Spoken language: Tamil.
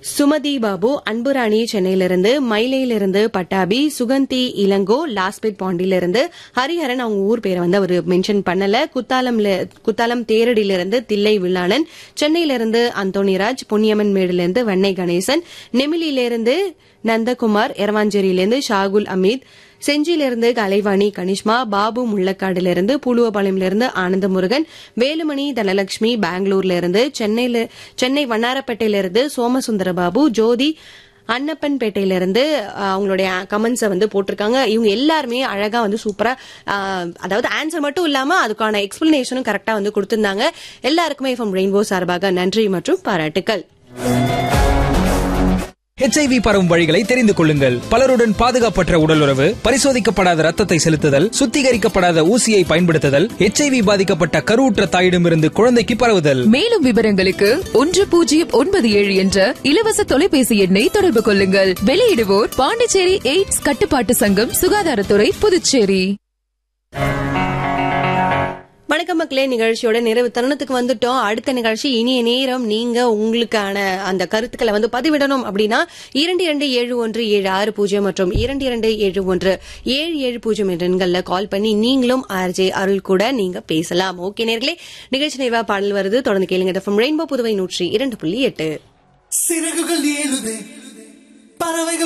சுமதி பாபு அன்புராணி சென்னையிலிருந்து மயிலையிலிருந்து பட்டாபி சுகந்தி இளங்கோ லாஸ்பெட் பாண்டிலிருந்து ஹரிஹரன் அவங்க ஊர் பேரை வந்து அவர் மென்ஷன் பண்ணல குத்தாலம்ல குத்தாலம் தேரடியிலிருந்து தில்லை வில்லாளன் சென்னையிலிருந்து அந்தோணிராஜ் பொன்னியம்மன் மேடிலிருந்து வெண்ணை கணேசன் நெமிலியிலிருந்து நந்தகுமார் எரவாஞ்சேரியிலிருந்து ஷாகுல் அமீத் செஞ்சியிலிருந்து கலைவாணி கனிஷ்மா பாபு முள்ளக்காடுலிருந்து புலுவபாளையமிலிருந்து ஆனந்த முருகன் வேலுமணி தனலட்சுமி பெங்களூர்ல இருந்து சென்னையில சென்னை வண்ணாரப்பேட்டையிலிருந்து சோமசுந்தர பாபு ஜோதி அன்னப்பன்பேட்டையிலிருந்து அஹ், அவங்களுடைய கமெண்ட்ஸை வந்து போட்டிருக்காங்க இவங்க எல்லாருமே அழகா வந்து சூப்பரா அஹ், அதாவது ஆன்சர் மட்டும் இல்லாம அதுக்கான எக்ஸ்பிளனேஷனும் கரெக்டா வந்து கொடுத்திருந்தாங்க எல்லாருக்குமே ஃப்ரம் ரெயின்போ சார்பாக நன்றி மற்றும் பாராட்டுக்கள் ஹெச்ஐவி பரவும் வழிகளை தெரிந்து கொள்ளுங்கள் பலருடன் பாதுகாப்பற்ற உடலுறவு பரிசோதிக்கப்படாத ரத்தத்தை செலுத்துதல் சுத்திகரிக்கப்படாத ஊசியை பயன்படுத்துதல் ஹெச்ஐவி பாதிக்கப்பட்ட கருவுற்ற தாயிடமிருந்து குழந்தைக்கு பரவுதல் மேலும் விவரங்களுக்கு ஒன்று பூஜ்ஜியம் ஒன்பது ஏழு என்ற இலவச தொலைபேசி எண்ணை தொடர்பு கொள்ளுங்கள் வெளியிடுவோர் பாண்டிச்சேரி எய்ட்ஸ் கட்டுப்பாட்டு சங்கம் சுகாதாரத்துறை புதுச்சேரி வணக்கம் மக்களே நிகழ்ச்சியோட நிறைவு தருணத்துக்கு வந்துட்டோம் அடுத்த நிகழ்ச்சி இனிய நேரம் நீங்க உங்களுக்கான அந்த கருத்துக்களை வந்து பதிவிடணும் அப்படின்னா இரண்டு இரண்டு ஏழு ஒன்று ஏழு ஆறு பூஜ்ஜியம் மற்றும் இரண்டு இரண்டு ஏழு ஒன்று ஏழு ஏழு பூஜ்ஜியம் என்ற எண்கள்ல கால் பண்ணி நீங்களும் ஆர்ஜே அருள் கூட நீங்க பேசலாம் ஓகே நேர்களே நிகழ்ச்சி நிறைவா பாடல் வருது தொடர்ந்து கேளுங்க எஃப்எம் ரெயின்போ புதுவை நூற்றி இரண்டு புள்ளி எட்டு சிறகுகள் ஏழுதே பறவைகள்